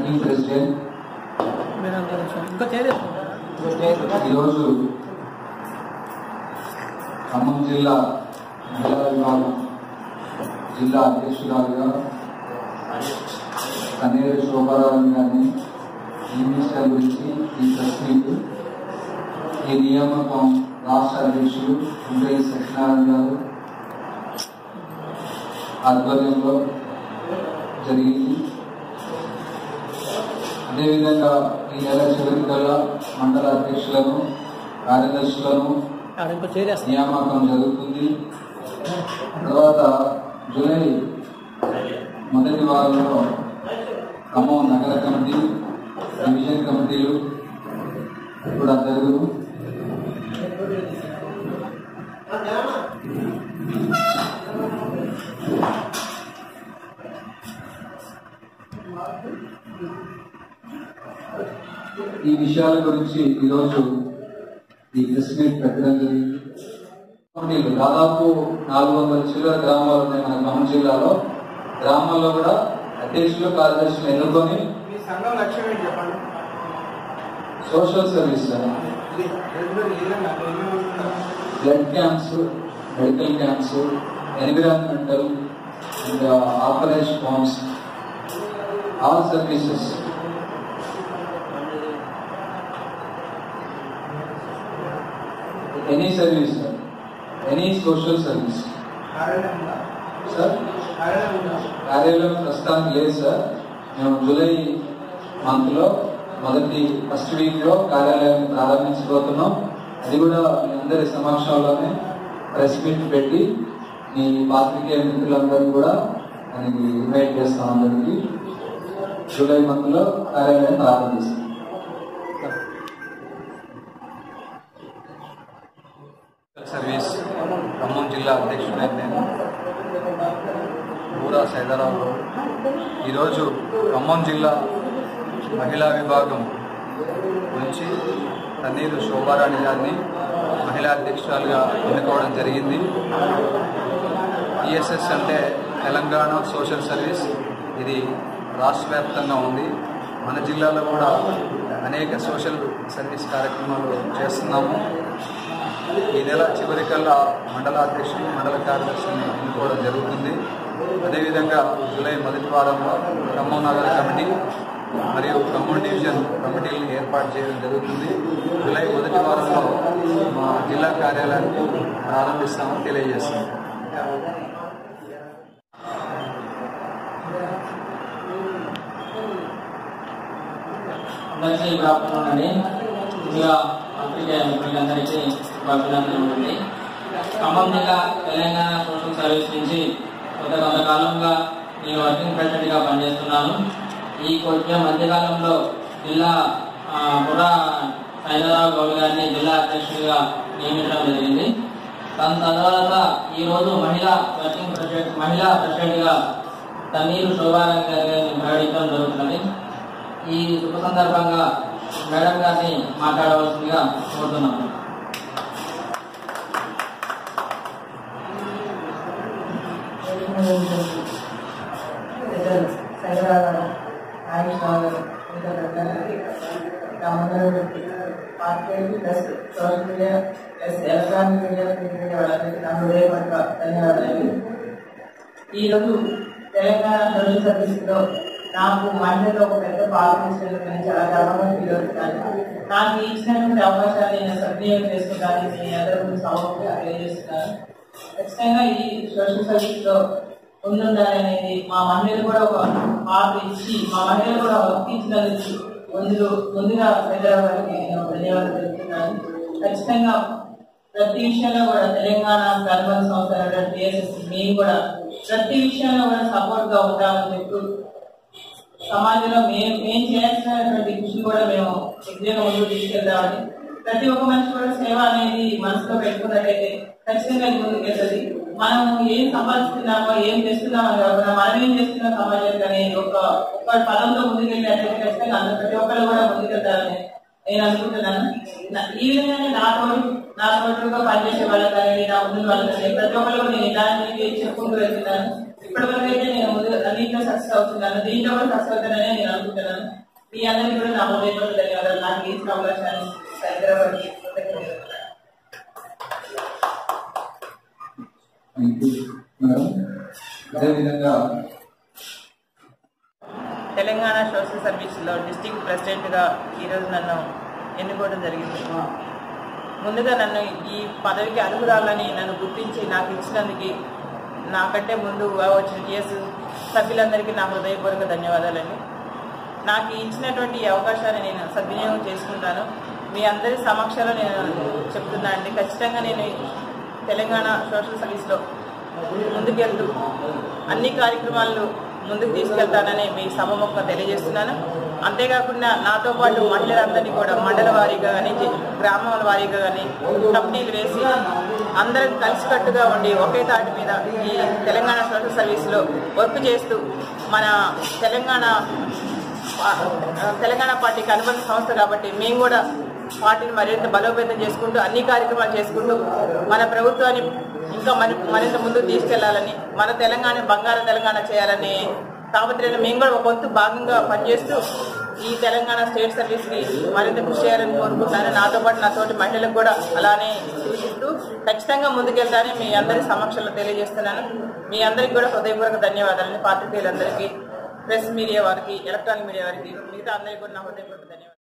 Working president ఇంకా చేరేసుకుంటారా ఈరోజు ఖమ్మం జిల్లా మహిళా విభాగం జిల్లా అధ్యక్షురాలుగా కనేరు శోభారావు గారిని నియమించడం గురించి ఈ ప్రెస్ మీట్ ఈ నియామకం రాష్ట్ర అధ్యక్షులు ఉండే సత్యనారాయణ గారు ఆధ్వర్యంలో జరిగింది అదేవిధంగా ఈ నెల చివరి కల్లా మండల అధ్యక్షులను కార్యదర్శులను ఆడ ఇంకో చేరేస్తాం నియామకం జరుగుతుంది తర్వాత జూలై మొదటి వారంలో ఖమ్మం నగర కమిటీ డివిజన్ కమిటీలు కూడా జరుగును ఈ విషయాల గురించి ఈరోజు ఈ ప్రెస్ మీట్ పెట్టడం జరిగింది కమిటీలు దాదాపు నాలుగు వందల చిల్లర గ్రామాలు ఉన్నాయి మన ఖమ్మం జిల్లాలో గ్రామాల్లో కూడా అధ్యక్షులు కార్యదర్శులు ఎన్నుకొని మీ సంఘం లక్ష్యం ఏంటి చెప్పండి సోషల్ సర్వీస్ ఇది రెగ్యులర్ ఏదైనా ఎన్ని వస్తున్నారు? Blood camps medical camps environmental and operation farms all services any service any social service కార్యాలయం ఉందా? సార్ కార్యాలయం ఉందా? కార్యాలయం ప్రస్తుతానికి లేదు సార్ మేము జూలై మంత్ లో మొదటి ఫస్ట్ వీక్ లో కార్యాలయం ప్రారంభించబోతున్నాం అది కూడా మీ అందరి సమక్షంలోనే ప్రెస్ మీట్ పెట్టి మీ పాత్రికేయ మిత్రులందరినీ కూడా దానికి ఇన్వైట్ చేస్తాం అందరికి జూలై మంత్ లో కార్యాలయం ప్రారంభిస్తాం సర్వీస్ ఖమ్మం జిల్లా అధ్యక్షుడైన నేను బూరా సైదారావు ఈరోజు ఖమ్మం జిల్లా మహిళా విభాగం నుంచి తన్నీరు శోభారాణి గారిని మహిళా అధ్యక్షురాలుగా ఎన్నుకోవడం జరిగింది ఈఎస్ఎస్ అంటే తెలంగాణ సోషల్ సర్వీస్ ఇది రాష్ట్ర వ్యాప్తంగా ఉంది మన జిల్లాలో కూడా అనేక సోషల్ సర్వీస్ కార్యక్రమాలు చేస్తున్నాము ఈ నెల చివరికల్లా మండల అధ్యక్షులు మండల కార్యదర్శిని ఎన్నుకోవడం జరుగుతుంది అదేవిధంగా జూలై మొదటి వారంలో ఖమ్మం నగర కమిటీ మరియు ఖమ్మం డివిజన్ కమిటీలను ఏర్పాటు చేయడం జరుగుతుంది జూలై మొదటి వారంలో మా జిల్లా కార్యాలయాన్ని ప్రారంభిస్తామని తెలియజేస్తాం అందరికీ గుడ్ ఆఫ్టర్నూన్ అండి ముందుగా పత్రికా మిత్రులందరికీ అభినందనలు ఉంది ఖమ్మం జిల్లా తెలంగాణ సోషల్ సర్వీస్ నుంచి గత కొంతకాలంగా నేను వర్కింగ్ ప్రెసిడెంట్ గా పనిచేస్తున్నాను ఈ కొద్దిగా మధ్యకాలంలో జిల్లా ఆ, బుర్రా సైదారావు గౌడ్ గారిని జిల్లా అధ్యక్షుడిగా నియమించడం జరిగింది దాని తర్వాత ఈ రోజు మహిళా వర్కింగ్ ప్రెసిడెంట్ మహిళా ప్రెసిడెంట్ గా తన్నీరు శోభారాణి గారిని ప్రకటించడం జరుగుతున్నది ఈ శుభ సందర్భంగా మేడం గారిని మాట్లాడవలసిందిగా కోరుతున్నాను సైదరాబాద్ ఆయుష్ నగర్ ఇంకా గమనం market plus social media plus electronic media print media వాళ్ళందరికీ నా హృదయపూర్వక ధన్యవాదాలు ఈరోజు తెలంగాణ సోషల్ సర్వీస్ లో నాకు మహిళలో ఒక పెద్ద పాత్ర ఇచ్చినందుకు నేను చాలా గర్వంగా ఫీల్ అవుతున్నాను నాకు ఇచ్చినటువంటి అవకాశాన్ని నేను సద్వినియోగం చేసుకుంటానని మీ అందరూ సమూహంగా తెలియజేస్తున్నాను ఖచ్చితంగా ఈ సోషల్ సర్వీస్ లో ముందుండాలనేది మా మహిళలు కూడా ఒక పాత్ర ఇచ్చి మా మహిళలు కూడా వర్తించినందుకు ముందు ముందుగా హైదరాబాద్ గారికి నేను ధన్యవాదాలు తెలుపుతున్నాను ఖచ్చితంగా ప్రతి విషయంలో కూడా తెలంగాణ గర్భం సంస్థ టిఎస్ఎస్ మేము కూడా ప్రతి విషయంలో కూడా సపోర్ట్ గా ఉంటామని చెప్పి సమాజంలో మేము మేము చేయాల్సినటువంటి కృషి కూడా మేము ఉద్యోగం ముందుకు తీసుకెళ్తామని ప్రతి ఒక్క మనిషి కూడా సేవ అనేది మనసులో పెట్టుకున్నట్టయితే ఖచ్చితంగా ఇది ముందుకు వెళ్తుంది మనం ఏం సంపాదిస్తున్నామో ఏం చేస్తున్నామో కాకుండా మనం ఏం చేస్తున్నాం సమాజానికి అనేది ఒక ఒక పదంతో ముందుకెళ్ళినట్టయితే ఖచ్చితంగా అందరూ ప్రతి ఒక్కరు కూడా ముందుకెళ్తారని నేను అనుకుంటున్నాను నా- ఈ విధంగానే నా తోడు నా తోడుగా పనిచేసే వాళ్ళకి కానీ నా ముందు వాళ్ళకి కానీ ప్రతి ఒక్కరు కూడా నేను ఇలాంటివి చెప్పుకుంటూ వెళ్తున్నాను ఇప్పటి వరకు అయితే నేను ముందు అన్నింటిలో సక్సెస్ అవుతున్నాను దీంట్లో కూడా సక్సెస్ అవుతానని నేను అనుకుంటున్నాను మీ అందరికీ కూడా నా హృదయపూర్వక ధన్యవాదాలు నాకు ఇచ్చిన అవకాశాన్ని హైదరాబాద్కి కృతజ్ఞతలు థ్యాంక్ యూ మేడం అదేవిధంగా తెలంగాణ సోషల్ సర్వీస్లో డిస్టిక్ ప్రెసిడెంట్గా ఈరోజు నన్ను ఎన్నుకోవడం జరిగింది ముందుగా నన్ను ఈ పదవికి అర్హురాలని నన్ను గుర్తించి నాకు ఇచ్చినందుకు నాకంటే ముందు వచ్చిన టీఎస్ సభ్యులందరికీ నా హృదయపూర్వక ధన్యవాదాలండి నాకు ఇచ్చినటువంటి ఈ అవకాశాన్ని నేను సద్వినియోగం చేసుకుంటాను మీ అందరి సమక్షంలో నేను చెప్తున్నా అండి ఖచ్చితంగా నేను తెలంగాణ సోషల్ సర్వీస్లో ముందుకెళ్తూ అన్ని కార్యక్రమాలు ముందుకు తీసుకెళ్తానని మీ సభముఖంగా తెలియజేస్తున్నాను అంతేకాకుండా నాతో పాటు మహిళలందరినీ కూడా మండల వారీగా కానీ గ్రామాల వారీగా కానీ కంపెనీలు వేసి అందరం కలిసికట్టుగా ఉండి ఒకే తాటి మీద ఈ తెలంగాణ సోషల్ సర్వీస్లో వర్క్ చేస్తూ మన తెలంగాణ పా- తెలంగాణ పార్టీకి అనుబంధ సంస్థ కాబట్టి మేము కూడా పార్టీని మరింత బలోపేతం చేసుకుంటూ అన్ని కార్యక్రమాలు చేసుకుంటూ మన ప్రభుత్వాన్ని ఇంకా మరి మరింత ముందుకు తీసుకెళ్లాలని మన తెలంగాణ బంగారు తెలంగాణ చేయాలని తాపత్రయంలో మేము కూడా ఒక వంతు భాగంగా పనిచేస్తూ ఈ తెలంగాణ స్టేట్ సర్వీస్ కి మరింత కృషి చేయాలని కోరుకుంటున్నాను నాతో పాటు నా తోటి మహిళలకు కూడా అలానే సూచిస్తూ ఖచ్చితంగా ముందుకెళ్తానని మీ అందరి సమక్షంలో తెలియజేస్తున్నాను మీ అందరికీ కూడా హృదయపూర్వక ధన్యవాదాలని పాత్రికేయులందరికీ ప్రెస్ మీడియా వారికి ఎలక్ట్రానిక్ మీడియా వారికి మిగతా అందరికీ కూడా నా హృదయపూర్వక ధన్యవాదాలు